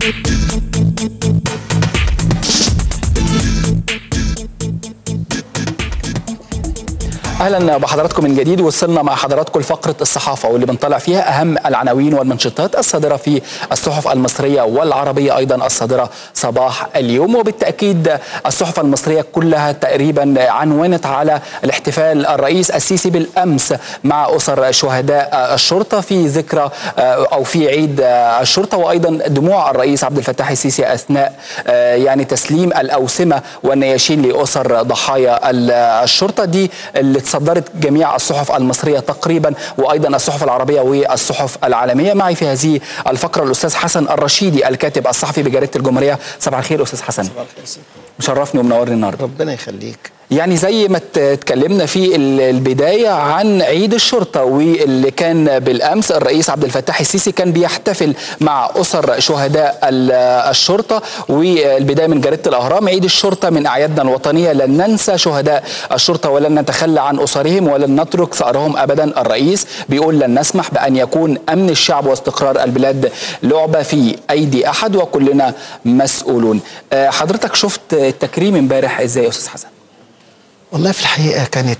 اهلا بحضراتكم من جديد وصلنا مع حضراتكم لفقره الصحافه واللي بنطلع فيها اهم العناوين والمنشطات الصادره في الصحف المصريه والعربيه ايضا الصادره صباح اليوم وبالتاكيد الصحف المصريه كلها تقريبا عنونت على الاحتفال الرئيس السيسي بالامس مع اسر شهداء الشرطه في ذكرى او في عيد الشرطه وايضا دموع الرئيس عبد الفتاح السيسي اثناء يعني تسليم الاوسمه والنياشين لاسر ضحايا الشرطه دي اللي تصدرت جميع الصحف المصريه تقريبا وايضا الصحف العربيه والصحف العالميه معي في هذه الفقره الاستاذ حسن الرشيدي الكاتب الصحفي بجريده الجمهوريه صباح الخير استاذ حسن صباح الخير مشرفني ومنورني النهارده ربنا يخليك يعني زي ما اتكلمنا في البداية عن عيد الشرطة واللي كان بالأمس الرئيس عبد الفتاح السيسي كان بيحتفل مع أسر شهداء الشرطة والبداية من جريدة الأهرام عيد الشرطة من أعيادنا الوطنية لن ننسى شهداء الشرطة ولن نتخلى عن أسرهم ولن نترك ثأرهم أبدا الرئيس بيقول لن نسمح بأن يكون أمن الشعب واستقرار البلاد لعبة في أيدي أحد وكلنا مسؤولون حضرتك شفت التكريم امبارح إزاي يا أستاذ حسن؟ والله في الحقيقة كانت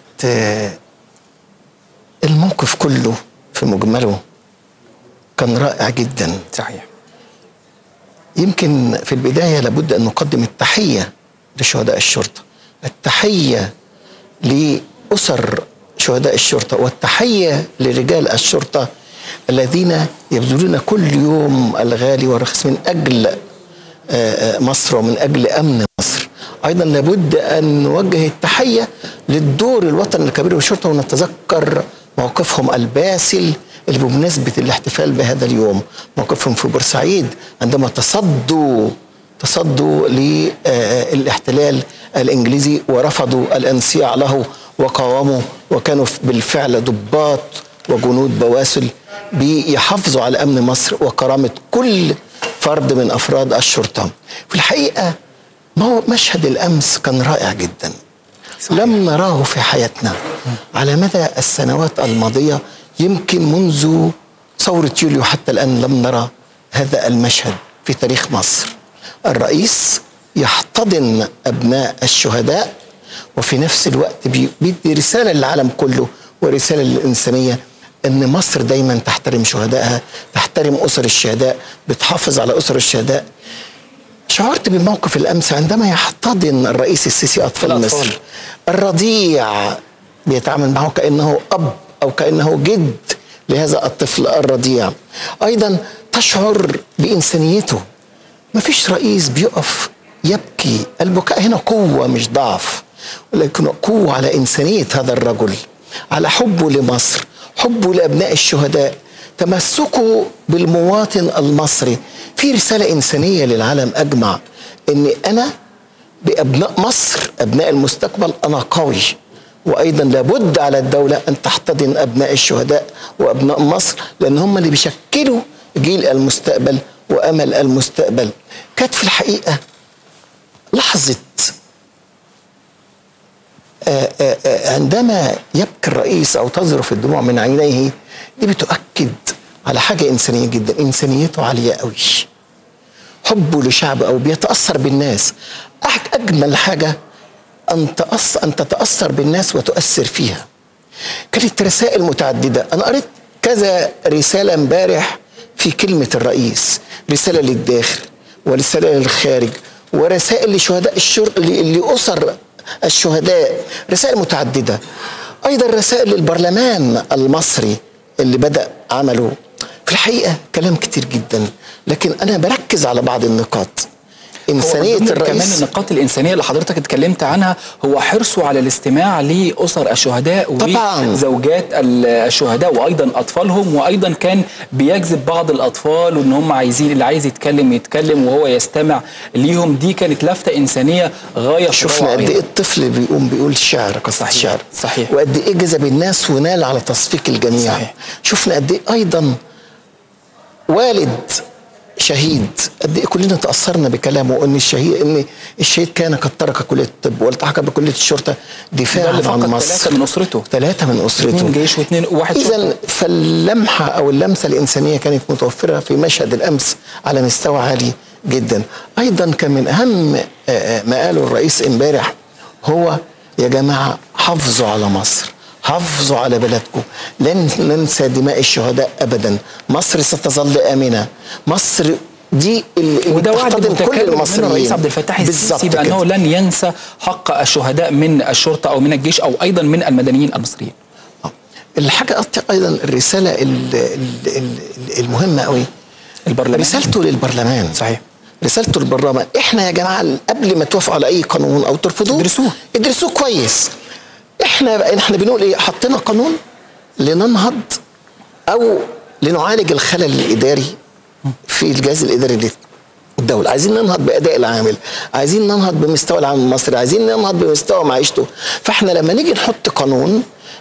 الموقف كله في مجمله كان رائع جدا صحيح يمكن في البداية لابد أن نقدم التحية لشهداء الشرطة التحية لأسر شهداء الشرطة والتحية لرجال الشرطة الذين يبذلون كل يوم الغالي والرخيص من أجل مصر ومن أجل أمن مصر ايضا لابد ان نوجه التحيه للدور الوطني الكبير والشرطه ونتذكر موقفهم الباسل اللي بمناسبه الاحتفال بهذا اليوم موقفهم في بورسعيد عندما تصدوا تصدوا للاحتلال الانجليزي ورفضوا الانصياع له وقاوموا وكانوا بالفعل ضباط وجنود بواسل بيحافظوا على امن مصر وكرامه كل فرد من افراد الشرطه في الحقيقه ما هو مشهد الامس كان رائع جدا صحيح. لم نراه في حياتنا على مدى السنوات الماضيه يمكن منذ ثوره يوليو حتى الان لم نرى هذا المشهد في تاريخ مصر الرئيس يحتضن ابناء الشهداء وفي نفس الوقت بيدي رساله للعالم كله ورساله للانسانيه ان مصر دايما تحترم شهدائها تحترم اسر الشهداء بتحافظ على اسر الشهداء شعرت بموقف الامس عندما يحتضن الرئيس السيسي اطفال مصر الرضيع بيتعامل معه كانه اب او كانه جد لهذا الطفل الرضيع ايضا تشعر بانسانيته ما فيش رئيس بيقف يبكي البكاء هنا قوه مش ضعف ولكن قوه على انسانيه هذا الرجل على حبه لمصر حبه لابناء الشهداء تمسكه بالمواطن المصري في رسالة إنسانية للعالم أجمع إن أنا بأبناء مصر أبناء المستقبل أنا قوي وأيضا لابد على الدولة أن تحتضن أبناء الشهداء وأبناء مصر لأن هم اللي بيشكلوا جيل المستقبل وأمل المستقبل كانت في الحقيقة لحظة آآ آآ عندما يبكي الرئيس أو تظرف الدموع من عينيه دي بتؤكد على حاجة إنسانية جدا إنسانيته عالية قوي حبه لشعبه أو بيتأثر بالناس أجمل حاجة أن تأثر أن تتأثر بالناس وتؤثر فيها كانت رسائل متعددة أنا قريت كذا رسالة امبارح في كلمة الرئيس رسالة للداخل ورسالة للخارج ورسائل لشهداء الشر لأسر الشهداء رسائل متعددة أيضا رسائل للبرلمان المصري اللي بدأ عمله في الحقيقة كلام كتير جدا لكن أنا بركز على بعض النقاط إنسانية الرئيس كمان النقاط الإنسانية اللي حضرتك اتكلمت عنها هو حرصه على الاستماع لأسر الشهداء طبعاً. وزوجات الشهداء وأيضا أطفالهم وأيضا كان بيجذب بعض الأطفال وإن هم عايزين اللي عايز يتكلم يتكلم وهو يستمع ليهم دي كانت لفتة إنسانية غاية في شفنا الروعة. قد ايه الطفل بيقوم بيقول شعر قصة صحيح، شعر صحيح. وقد ايه جذب الناس ونال على تصفيق الجميع صحيح. شفنا قد ايه ايضا والد شهيد قد ايه كلنا تاثرنا بكلامه ان الشهيد ان الشهيد كان قد ترك كليه الطب والتحق بكليه الشرطه ده دفاعا اللي عن فقد مصر ثلاثة من أسرته ثلاثه من اسرته اثنين جيش واثنين واحد شرطة. اذا فاللمحه او اللمسه الانسانيه كانت متوفره في مشهد الامس على مستوى عالي جدا ايضا كان من اهم آه، آه، ما قاله الرئيس امبارح هو يا جماعه حافظوا على مصر حافظوا على بلدكم لن ننسى دماء الشهداء ابدا مصر ستظل امنه مصر دي اللي وده وعد بتحتضن كل متكرر من المصريين الرئيس عبد الفتاح بالظبط السيسي بانه كده. لن ينسى حق الشهداء من الشرطه او من الجيش او ايضا من المدنيين المصريين آه. الحاجه أكتر ايضا الرساله ال- ال- ال- المهمه قوي البرلمان رسالته للبرلمان صحيح رسالته للبرلمان احنا يا جماعه قبل ما توافقوا على اي قانون او ترفضوه ادرسوه. ادرسوه كويس احنا احنا بنقول ايه حطينا قانون لننهض او لنعالج الخلل الاداري في الجهاز الاداري للدوله عايزين ننهض باداء العامل عايزين ننهض بمستوى العامل المصري عايزين ننهض بمستوى معيشته فاحنا لما نيجي نحط قانون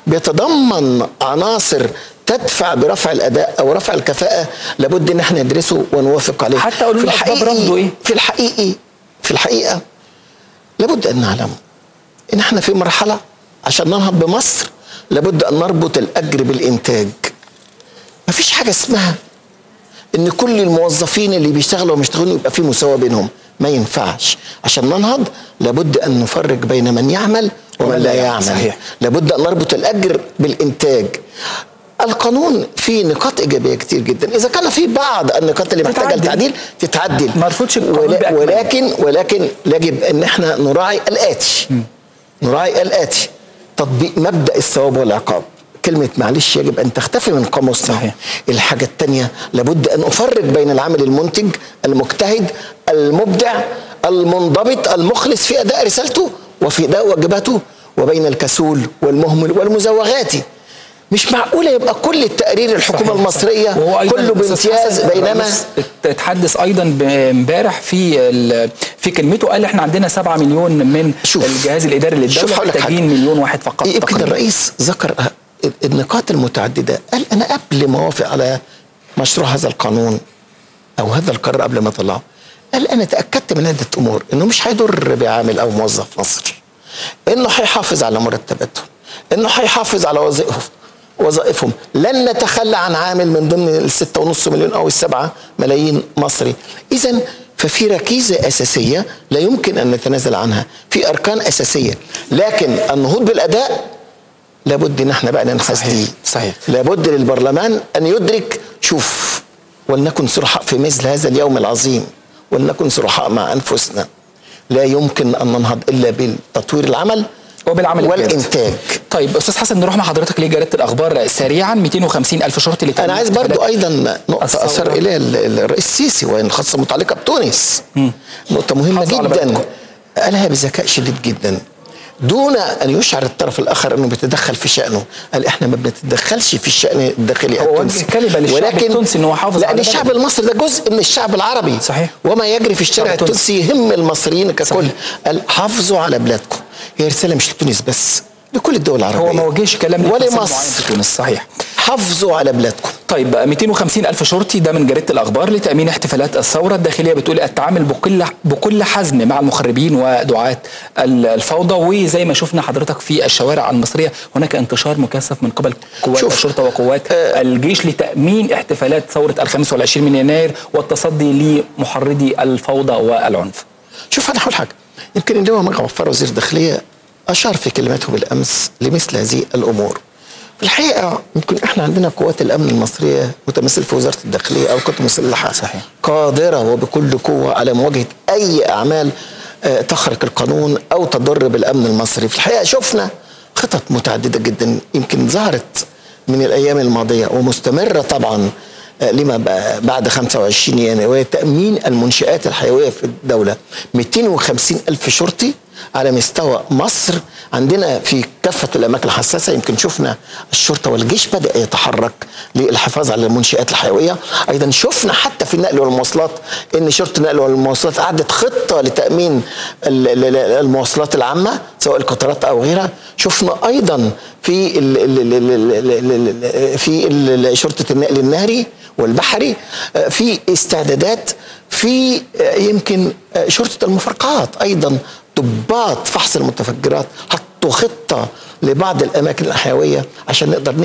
بيتضمن عناصر تدفع برفع الاداء او رفع الكفاءه لابد ان احنا ندرسه ونوافق عليه حتى قولوا في لنا أسباب الحقيقه رفضه إيه؟ في الحقيقه في الحقيقه لابد ان نعلم ان احنا في مرحله عشان ننهض بمصر لابد ان نربط الاجر بالانتاج مفيش حاجه اسمها ان كل الموظفين اللي بيشتغلوا ومشتغلين يبقى في مساواه بينهم ما ينفعش عشان ننهض لابد ان نفرق بين من يعمل ومن لا يعمل صحيح. لابد ان نربط الاجر بالانتاج القانون فيه نقاط ايجابيه كتير جدا اذا كان في بعض النقاط اللي محتاجه تتعدل. للتعديل تتعدل ما رفضش القانون ولا- بأكمله. ولكن ولكن يجب ان احنا نراعي الاتي نراعي الاتي تطبيق مبدا الثواب والعقاب كلمة معلش يجب أن تختفي من قاموسنا صحيح. الحاجة الثانية لابد أن أفرق بين العامل المنتج المجتهد المبدع المنضبط المخلص في أداء رسالته وفي أداء واجباته وبين الكسول والمهمل والمزوغاتي مش معقولة يبقى كل التقرير الحكومة صحيح، المصرية صحيح. وهو أيضاً كله الأستاذ بامتياز حسن بينما الرئيس اتحدث ايضا ب- امبارح في ال- في كلمته قال احنا عندنا 7 مليون من شوف. الجهاز الاداري شوف للدوله هقول لك محتاجين حاجة. مليون واحد فقط يمكن تقريباً. الرئيس ذكر النقاط المتعددة قال أنا قبل ما أوافق على مشروع هذا القانون أو هذا القرار قبل ما أطلعه قال أنا تأكدت من عدة أمور إنه مش هيضر بعامل أو موظف مصري إنه هيحافظ على مرتباتهم إنه هيحافظ على وظائفهم وظائفهم لن نتخلى عن عامل من ضمن الستة ونص مليون أو السبعة ملايين مصري إذا ففي ركيزة أساسية لا يمكن أن نتنازل عنها في أركان أساسية لكن النهوض بالأداء لابد ان احنا بقى ننفذ صحيح، دي صحيح. لابد للبرلمان ان يدرك شوف ولنكن صرحاء في مثل هذا اليوم العظيم ولنكن صرحاء مع انفسنا لا يمكن ان ننهض الا بالتطوير العمل وبالعمل الجاد. والانتاج طيب استاذ حسن نروح مع حضرتك لجريده الاخبار سريعا 250 الف شرطي لتأمين انا عايز برضو احتفالات ايضا نقطه الثورة. اشار اليها ال- الرئيس السيسي وان خاصه متعلقه بتونس نقطه مهمه حافظوا على جدا بلدكم. قالها بذكاء شديد جدا دون ان يشعر الطرف الاخر انه بيتدخل في شانه قال احنا ما بنتدخلش في الشان الداخلي هو التونسي وجه كلمة للشعب التونسي إن هو يحافظ لان على الشعب بلده. المصري ده جزء من الشعب العربي صحيح. وما يجري في الشارع الشعب التونسي. التونسي يهم المصريين ككل صحيح. قال حافظوا على بلادكم هي رساله مش لتونس بس لكل الدول العربيه هو ما وجهش كلام لفصل معين ولمصر في تونس صحيح حافظوا على بلادكم طيب 250 ألف شرطي ده من جريدة الأخبار لتأمين احتفالات الثورة الداخلية بتقول التعامل بكل بكل حزم مع المخربين ودعاة ال- الفوضى وزي ما شفنا حضرتك في الشوارع المصرية هناك انتشار مكثف من قبل قوات شوف، الشرطة وقوات الجيش لتأمين احتفالات ثورة الخامس والعشرين من يناير والتصدي لمحرضي الفوضى والعنف شوف انا هقول حاجه يمكن اللواء مجا وفار وزير الداخليه اشار في كلماته بالامس لمثل هذه الامور في الحقيقه يمكن احنا عندنا قوات الامن المصريه متمثل في وزاره الداخليه او القوات المسلحه صحيح. قادره وبكل قوه على مواجهه اي اعمال آه، تخرق القانون او تضر بالامن المصري في الحقيقه شفنا خطط متعدده جدا يمكن ظهرت من الايام الماضيه ومستمره طبعا آه، لما ب- بعد 25 يناير وهي تأمين المنشآت الحيوية في الدولة 250 ألف شرطي على مستوى مصر عندنا في كافة الأماكن الحساسة يمكن شفنا الشرطة والجيش بدأ يتحرك للحفاظ على المنشآت الحيوية أيضا شفنا حتى في النقل والمواصلات أن شرطة النقل والمواصلات أعدت خطة لتأمين ال- ال- ال- المواصلات العامة سواء القطارات أو غيرها شفنا أيضا في ال ال ال ال ال ال ال في ال- شرطة النقل النهري والبحري آه، في استعدادات في آه، يمكن آه، شرطة المفرقعات أيضا ضباط فحص المتفجرات حطوا خطة لبعض الأماكن الحيوية عشان نقدر نكشف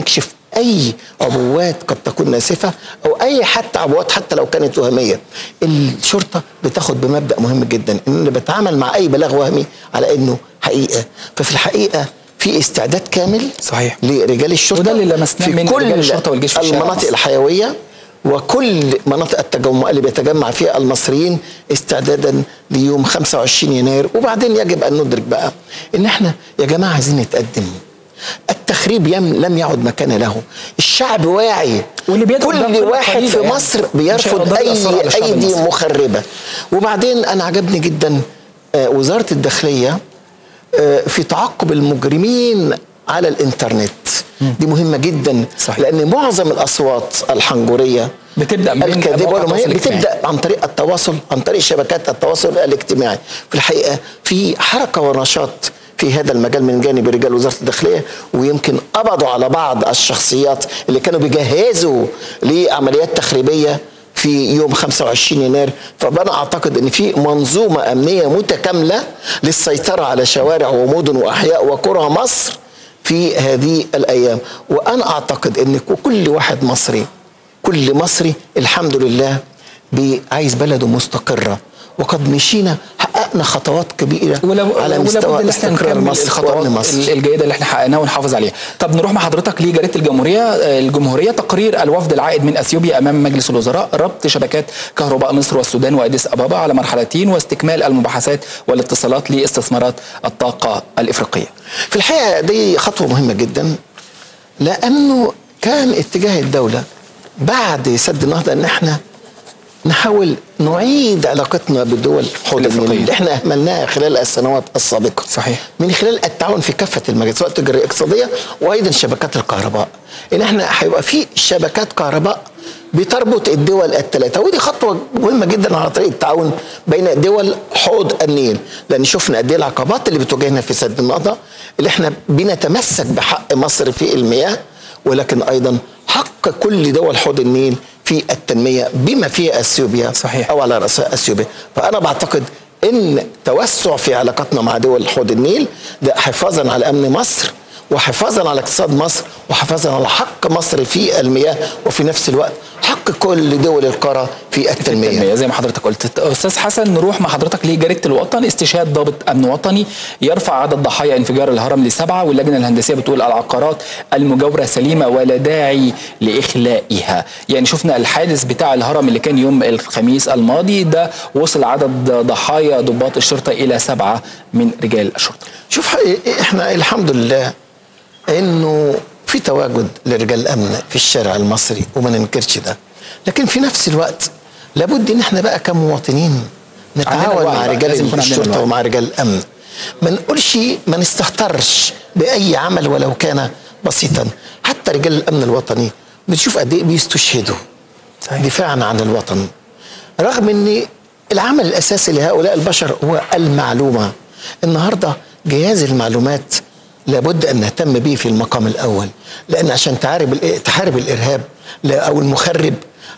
اي عبوات قد تكون ناسفه او اي حتى عبوات حتى لو كانت وهميه الشرطه بتاخد بمبدا مهم جدا ان أنا بتعامل مع اي بلاغ وهمي على انه حقيقه ففي الحقيقه في استعداد كامل صحيح. لرجال الشرطه وده اللي لمسناه في من كل رجال الشرطة والجيش في الشارع المناطق مصر. الحيويه وكل مناطق التجمع اللي بيتجمع فيها المصريين استعدادا ليوم 25 يناير وبعدين يجب ان ندرك بقى ان احنا يا جماعه عايزين نتقدم التخريب يم لم يعد مكان له الشعب واعي واللي بيدعو ده كل بطريقة واحد قليلة في يعني. مصر مش بيرفض هيقدر يأثر على اي الشعب ايدي المصري. مخربه وبعدين انا عجبني جدا آه، وزاره الداخليه آه، في تعقب المجرمين على الانترنت دي مهمه جدا صحيح. لان معظم الاصوات الحنجريه بتبدأ من الكاذبه مواقع والما هي التواصل الاجتماعي. بتبدا عن طريق التواصل عن طريق شبكات التواصل الاجتماعي في الحقيقه في حركه ونشاط في هذا المجال من جانب رجال وزاره الداخليه ويمكن قبضوا على بعض الشخصيات اللي كانوا بيجهزوا لعمليات تخريبيه في يوم 25 يناير فانا اعتقد ان في منظومه امنيه متكامله للسيطره على شوارع ومدن واحياء وقرى مصر في هذه الايام وانا اعتقد ان كل واحد مصري كل مصري الحمد لله بي- عايز بلده مستقره وقد مشينا حققنا خطوات كبيره ولو على ولابد مستوى ان احنا استقرار نكمل مصر الخطوات وامن مصر الجيده اللي احنا حققناها ونحافظ عليها. طب نروح مع حضرتك لجريده الجمهوريه الجمهوريه تقرير الوفد العائد من اثيوبيا امام مجلس الوزراء ربط شبكات كهرباء مصر والسودان واديس ابابا على مرحلتين واستكمال المباحثات والاتصالات لاستثمارات الطاقه الافريقيه. في الحقيقه دي خطوه مهمه جدا لانه كان اتجاه الدوله بعد سد النهضه ان احنا نحاول نعيد علاقتنا بالدول حوض النيل الأفريقية. اللي احنا اهملناها خلال السنوات السابقه صحيح. من خلال التعاون في كافه المجالات سواء التجاريه الاقتصاديه وايضا شبكات الكهرباء ان احنا هيبقى في شبكات كهرباء بتربط الدول الثلاثه ودي خطوه مهمه جدا على طريق التعاون بين دول حوض النيل لان شفنا قد ايه العقبات اللي بتواجهنا في سد النهضه اللي احنا بنتمسك بحق مصر في المياه ولكن ايضا حق كل دول حوض النيل في التنميه بما فيها اثيوبيا صحيح. او على راسها اثيوبيا فانا بعتقد ان توسع في علاقتنا مع دول حوض النيل ده حفاظا على امن مصر وحفاظا على اقتصاد مصر وحفاظا على حق مصر في المياه وفي نفس الوقت حق كل دول القاره في التنميه التنمية زي ما حضرتك قلت استاذ حسن نروح مع حضرتك لجريده الوطن استشهاد ضابط امن وطني يرفع عدد ضحايا انفجار الهرم لسبعه واللجنه الهندسيه بتقول العقارات المجاوره سليمه ولا داعي لاخلائها يعني شفنا الحادث بتاع الهرم اللي كان يوم الخميس الماضي ده وصل عدد ضحايا ضباط الشرطه الى سبعه من رجال الشرطه شوف ح- احنا الحمد لله انه في تواجد لرجال الامن في الشارع المصري وما ننكرش ده لكن في نفس الوقت لابد ان احنا بقى كمواطنين نتعاون الوعي مع بقى، لازم رجال يكون عندنا الشرطه الوعي. ومع رجال الامن ما نقولش ما نستهترش باي عمل ولو كان بسيطا حتى رجال الامن الوطني بتشوف قد ايه بيستشهدوا صحيح. دفاعا عن الوطن رغم ان العمل الاساسي لهؤلاء البشر هو المعلومه النهارده جهاز المعلومات لابد ان نهتم به في المقام الاول لان عشان تحارب الإ- تحارب الارهاب لا- او المخرب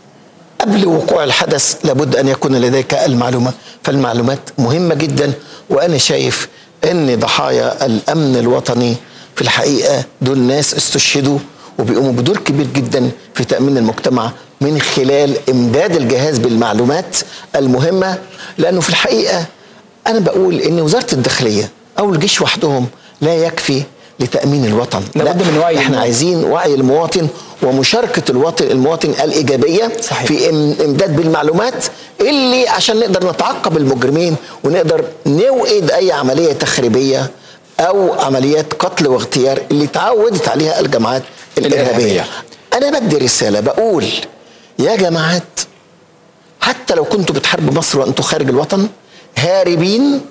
قبل وقوع الحدث لابد ان يكون لديك المعلومه فالمعلومات مهمه جدا وانا شايف ان ضحايا الامن الوطني في الحقيقه دول ناس استشهدوا وبيقوموا بدور كبير جدا في تامين المجتمع من خلال امداد الجهاز بالمعلومات المهمه لانه في الحقيقه انا بقول ان وزاره الداخليه او الجيش وحدهم لا يكفي لتامين الوطن لابد لا، من وعي احنا المواطن. عايزين وعي المواطن ومشاركه الوطن المواطن الايجابيه صحيح. في إم- امداد بالمعلومات اللي عشان نقدر نتعقب المجرمين ونقدر نوقد اي عمليه تخريبيه او عمليات قتل واغتيال اللي تعودت عليها الجماعات الإرهابية. الارهابيه انا بدي رساله بقول يا جماعات حتى لو كنتوا بتحاربوا مصر وانتوا خارج الوطن هاربين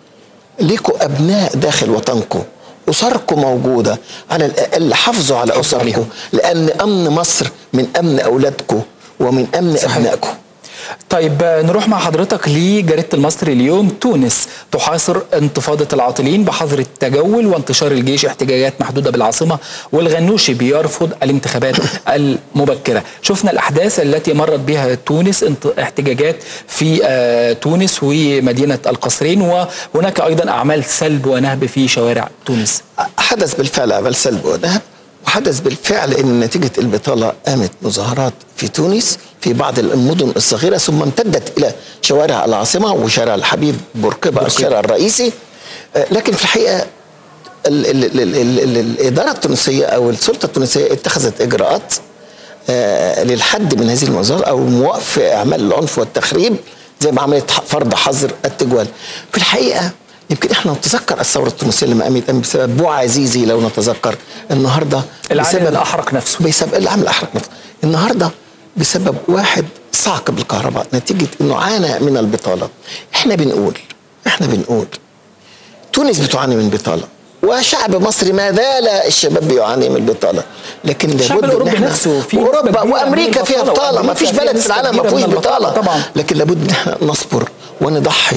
ليكوا ابناء داخل وطنكم اسركم موجوده على الاقل حافظوا على حافظوا اسركم عليهم. لان امن مصر من امن اولادكم ومن امن صحيح. ابنائكم طيب آه، نروح مع حضرتك لجريدة المصري اليوم تونس تحاصر انتفاضة العاطلين بحظر التجول وانتشار الجيش احتجاجات محدودة بالعاصمة والغنوشي بيرفض الانتخابات المبكرة شفنا الأحداث التي مرت بها تونس انت- احتجاجات في آه، تونس ومدينة القصرين وهناك أيضا أعمال سلب ونهب في شوارع تونس حدث بالفعل عمل سلب ونهب حدث بالفعل ان نتيجه البطاله قامت مظاهرات في تونس في بعض المدن الصغيره ثم امتدت الى شوارع العاصمه وشارع الحبيب بورقيبه الشارع الرئيسي آه، لكن في الحقيقه ال ال ال ال ال الاداره التونسيه او السلطه التونسيه اتخذت اجراءات آه، للحد من هذه المظاهر او موقف اعمال العنف والتخريب زي ما عملت فرض حظر التجوال في الحقيقه يمكن احنا نتذكر الثوره التونسيه لما قامت قامت بسبب بو عزيزي لو نتذكر النهارده العامل بسبب اللي احرق نفسه بسبب العامل احرق نفسه النهارده بسبب واحد صعق بالكهرباء نتيجه انه عانى من البطاله احنا بنقول احنا بنقول تونس بتعاني من بطاله وشعب مصر ما زال الشباب بيعاني من البطاله لكن الشعب لابد الأوروبي ان احنا نفسه فيه نسبة اوروبا كبيرة من وامريكا فيها البطالة، بطاله ما فيش وأمريكا بلد فيها في العالم نسبة ما كبيرة فيهوش من البطالة بطاله طبعاً. لكن لابد ان احنا نصبر ونضحي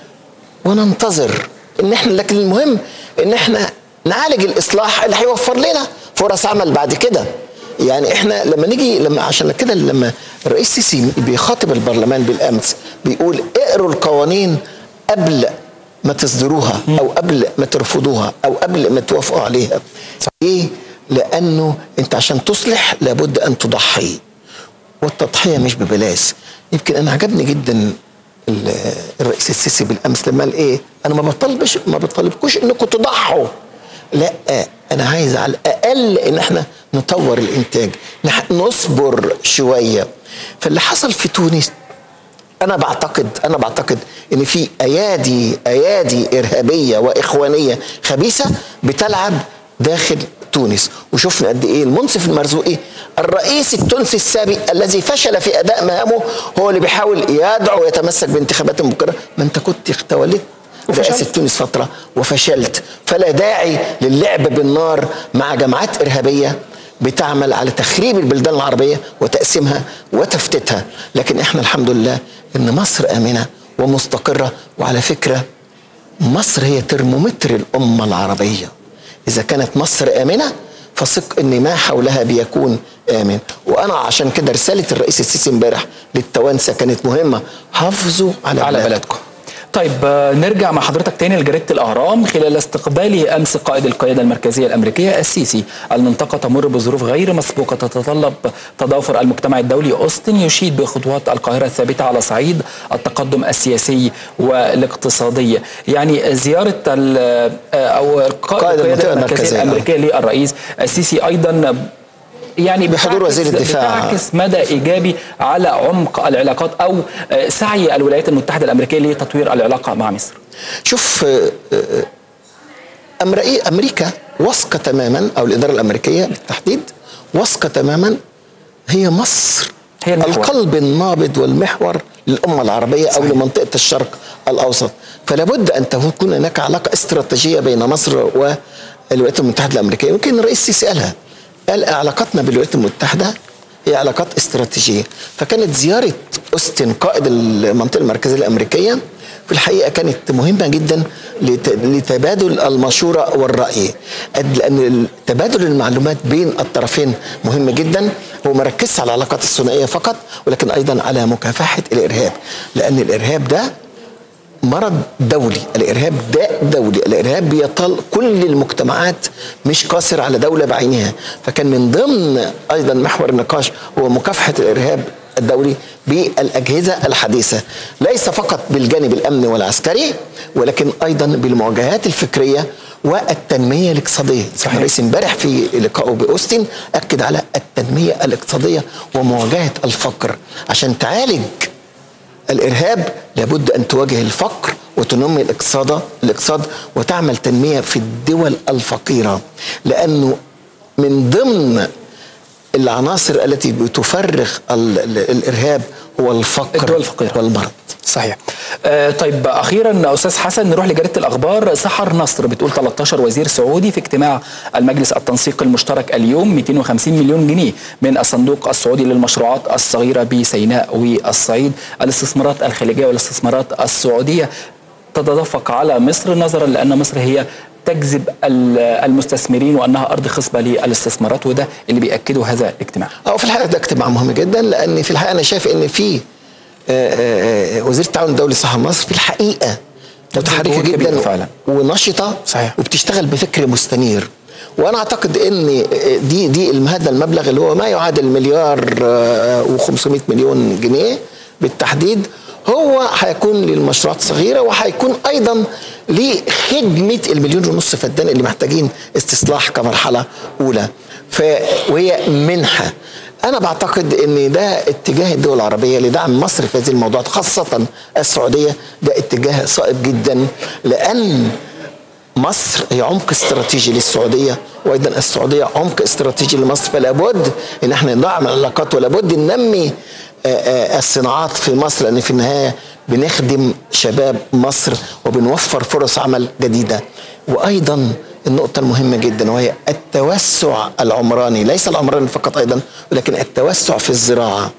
وننتظر ان احنا لكن المهم ان احنا نعالج الاصلاح اللي هيوفر لنا فرص عمل بعد كده يعني احنا لما نيجي لما عشان كده لما الرئيس السيسي بيخاطب البرلمان بالامس بيقول اقروا القوانين قبل ما تصدروها او قبل ما ترفضوها او قبل ما توافقوا عليها ليه لانه انت عشان تصلح لابد ان تضحي والتضحيه مش ببلاش يمكن انا عجبني جدا ال- الرئيس السيسي بالامس لما قال ايه انا ما بطلبش ما بطلبكوش انكم تضحوا لا انا عايز على الاقل ان احنا نطور الانتاج نح- نصبر شويه فاللي حصل في تونس انا بعتقد انا بعتقد ان في ايادي ايادي ارهابيه واخوانيه خبيثه بتلعب داخل تونس وشفنا قد ايه المنصف المرزوقي الرئيس التونسي السابق الذي فشل في اداء مهامه هو اللي بيحاول يدعو ويتمسك بانتخابات مبكره ما انت كنت توليت رئاسه تونس فتره وفشلت فلا داعي للعب بالنار مع جماعات ارهابيه بتعمل على تخريب البلدان العربيه وتقسيمها وتفتيتها لكن احنا الحمد لله ان مصر امنه ومستقره وعلى فكره مصر هي ترمومتر الامه العربيه اذا كانت مصر امنه فثق ان ما حولها بيكون امن وانا عشان كده رساله الرئيس السيسي امبارح للتوانسه كانت مهمه حافظوا على, على بلادكم. بلدكم طيب آه، نرجع مع حضرتك تاني لجريدة الأهرام خلال استقباله أمس قائد القيادة المركزية الأمريكية السيسي المنطقة تمر بظروف غير مسبوقة تتطلب تضافر المجتمع الدولي أوستن يشيد بخطوات القاهرة الثابتة على صعيد التقدم السياسي والاقتصادي يعني زيارة ال- آه، أو قائد قائد القيادة المنطقة المركزية المركزية. الأمريكية للرئيس السيسي أيضا يعني بحضور بتعكس- وزير الدفاع. بتعكس مدى ايجابي على عمق العلاقات او آه، سعي الولايات المتحده الامريكيه لتطوير العلاقه مع مصر. شوف آه، آه، أمريكا أمريكا واثقة تماما أو الإدارة الأمريكية بالتحديد واثقة تماما هي مصر هي المحور. القلب النابض والمحور للأمة العربية أو صحيح. لمنطقة الشرق الأوسط فلا بد أن تكون هناك علاقة استراتيجية بين مصر والولايات المتحدة الأمريكية يمكن الرئيس السيسي قالها قال علاقتنا بالولايات المتحدة هي علاقات استراتيجية فكانت زيارة أوستن قائد المنطقة المركزية الأمريكية في الحقيقة كانت مهمة جدا لت- لتبادل المشورة والرأي قد- لأن تبادل المعلومات بين الطرفين مهم جدا هو ما ركزش على العلاقات الثنائية فقط ولكن أيضا على مكافحة الإرهاب لأن الإرهاب ده مرض دولي الإرهاب داء دولي الإرهاب بيطال كل المجتمعات مش قاصر على دولة بعينها فكان من ضمن أيضا محور النقاش هو مكافحة الإرهاب الدولي بالأجهزة الحديثة ليس فقط بالجانب الأمني والعسكري ولكن أيضا بالمواجهات الفكرية والتنمية الاقتصادية صحيح. الرئيس امبارح في لقائه بأوستن أكد على التنمية الاقتصادية ومواجهة الفقر عشان تعالج الارهاب لابد ان تواجه الفقر وتنمي الاقتصاد الاقتصاد وتعمل تنميه في الدول الفقيره لانه من ضمن العناصر التي بتفرغ ال- ال- الارهاب هو الفقر الدول الفقيرة. والمرض صحيح. آه طيب اخيرا استاذ حسن نروح لجريده الاخبار سحر نصر بتقول 13 وزير سعودي في اجتماع المجلس التنسيق المشترك اليوم 250 مليون جنيه من الصندوق السعودي للمشروعات الصغيره بسيناء والصعيد الاستثمارات الخليجيه والاستثمارات السعوديه تتدفق على مصر نظرا لان مصر هي تجذب ال- المستثمرين وانها ارض خصبه للاستثمارات وده اللي بياكده هذا الاجتماع. أو في الحقيقه ده اجتماع مهم جدا لان في الحقيقه انا شايف ان في آه، آه، آه، وزير التعاون الدولي صحة مصر في الحقيقه متحركه جهود كبيرة جدا فعلا. ونشطه صحيح. وبتشتغل بفكر مستنير وانا اعتقد ان دي دي هذا المبلغ اللي هو ما يعادل مليار و500 مليون جنيه بالتحديد هو هيكون للمشروعات الصغيرة وهيكون أيضا لخدمة المليون ونص فدان اللي محتاجين استصلاح كمرحلة أولى ف وهي منحة أنا بعتقد أن ده اتجاه الدول العربية لدعم مصر في هذه الموضوعات خاصة السعودية ده اتجاه صائب جدا لأن مصر هي عمق استراتيجي للسعودية وأيضا السعودية عمق استراتيجي لمصر فلا بد أن احنا ندعم العلاقات ولا بد ننمي الصناعات في مصر لأن في النهاية بنخدم شباب مصر وبنوفر فرص عمل جديدة وأيضا النقطة المهمة جدا وهي التوسع العمراني ليس العمراني فقط أيضا ولكن التوسع في الزراعة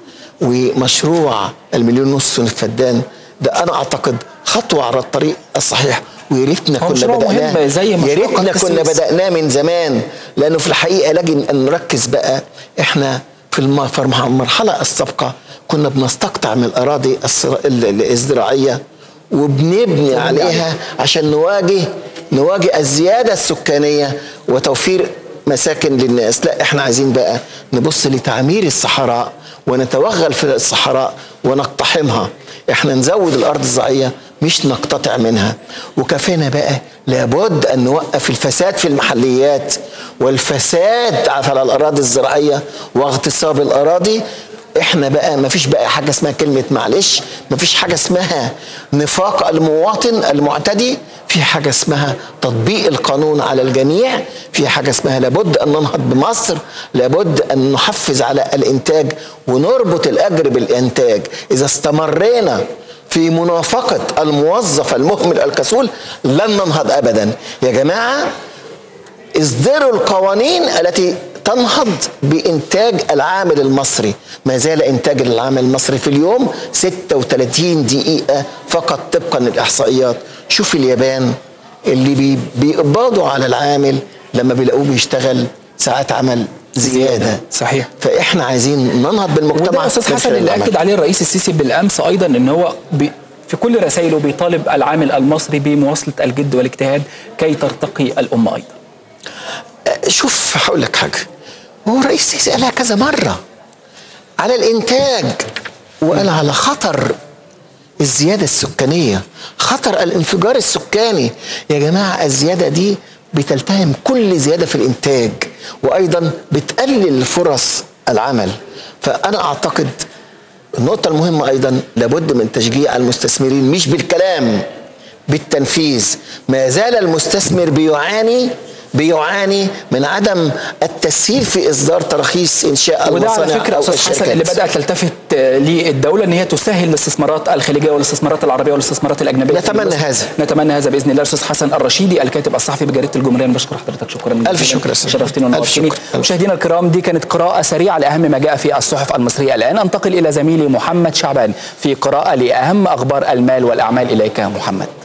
ومشروع المليون ونص فدان ده أنا أعتقد خطوة على الطريق الصحيح ويا ريتنا كنا بدأناه زي يا ريتنا كنا بدأناه من زمان لأنه في الحقيقة لازم أن نركز بقى إحنا في المرحلة السابقة كنا بنستقطع من الأراضي الزراعية وبنبني عليها عشان نواجه نواجه الزيادة السكانية وتوفير مساكن للناس لا احنا عايزين بقى نبص لتعمير الصحراء ونتوغل في الصحراء ونقتحمها احنا نزود الارض الزراعيه مش نقتطع منها وكفينا بقى لابد ان نوقف الفساد في المحليات والفساد على الاراضي الزراعيه واغتصاب الاراضي احنا بقى ما فيش بقى حاجه اسمها كلمه معلش ما فيش حاجه اسمها نفاق المواطن المعتدي في حاجه اسمها تطبيق القانون على الجميع في حاجه اسمها لابد ان ننهض بمصر لابد ان نحفز على الانتاج ونربط الاجر بالانتاج اذا استمرينا في منافقة الموظف المهمل الكسول لن ننهض أبدا يا جماعة اصدروا القوانين التي تنهض بإنتاج العامل المصري ما زال إنتاج العامل المصري في اليوم 36 دقيقة فقط طبقا للإحصائيات شوف اليابان اللي بي بيقبضوا على العامل لما بيلاقوه بيشتغل ساعات عمل زياده صحيح فاحنا عايزين ننهض بالمجتمع وده استاذ حسن اللي اكد عليه الرئيس السيسي بالامس ايضا ان هو بي في كل رسائله بيطالب العامل المصري بمواصله الجد والاجتهاد كي ترتقي الامه ايضا شوف هقول لك حاجه هو الرئيس السيسي قالها كذا مره على الانتاج وقال على خطر الزياده السكانيه خطر الانفجار السكاني يا جماعه الزياده دي بتلتهم كل زياده في الانتاج وايضا بتقلل فرص العمل فانا اعتقد النقطه المهمه ايضا لابد من تشجيع المستثمرين مش بالكلام بالتنفيذ ما زال المستثمر بيعاني بيعاني من عدم التسهيل في اصدار تراخيص انشاء وده على المصانع فكره او استاذ حسن الشركات اللي بدات تلتفت للدوله ان هي تسهل الاستثمارات الخليجيه والاستثمارات العربيه والاستثمارات الاجنبيه نتمنى هذا نتمنى هذا باذن الله الاستاذ حسن الرشيدي الكاتب الصحفي بجريده الجمهوريه انا بشكر حضرتك شكرا جزيلا الف شكر يا أستاذ. شرفتني ألف ونورتني شكر. مشاهدينا الكرام دي كانت قراءه سريعه لاهم ما جاء في الصحف المصريه الان انتقل الى زميلي محمد شعبان في قراءه لاهم اخبار المال والاعمال اليك محمد